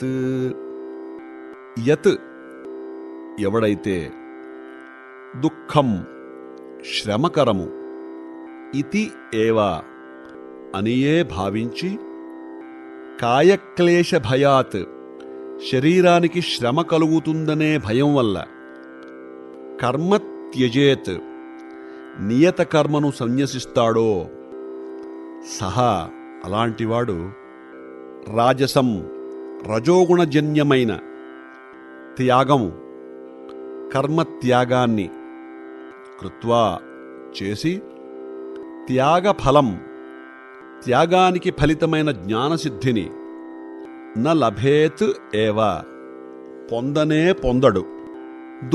యత్ యత్ ఎవడైతే దుఃఖం శ్రమకరము ఇతి ఏవా అనియే భావించి కాయక్లేశ భయాత్ శరీరానికి శ్రమ కలుగుతుందనే భయం వల్ల కర్మ త్యజేత్ నియత కర్మను సన్యసిస్తాడో సహా అలాంటివాడు రాజసం రజోగుణజన్యమైన త్యాగము కర్మత్యాగాన్ని కృత్వా చేసి త్యాగఫలం త్యాగానికి ఫలితమైన జ్ఞానసిద్ధిని న లభేత్ ఏవ పొందనే పొందడు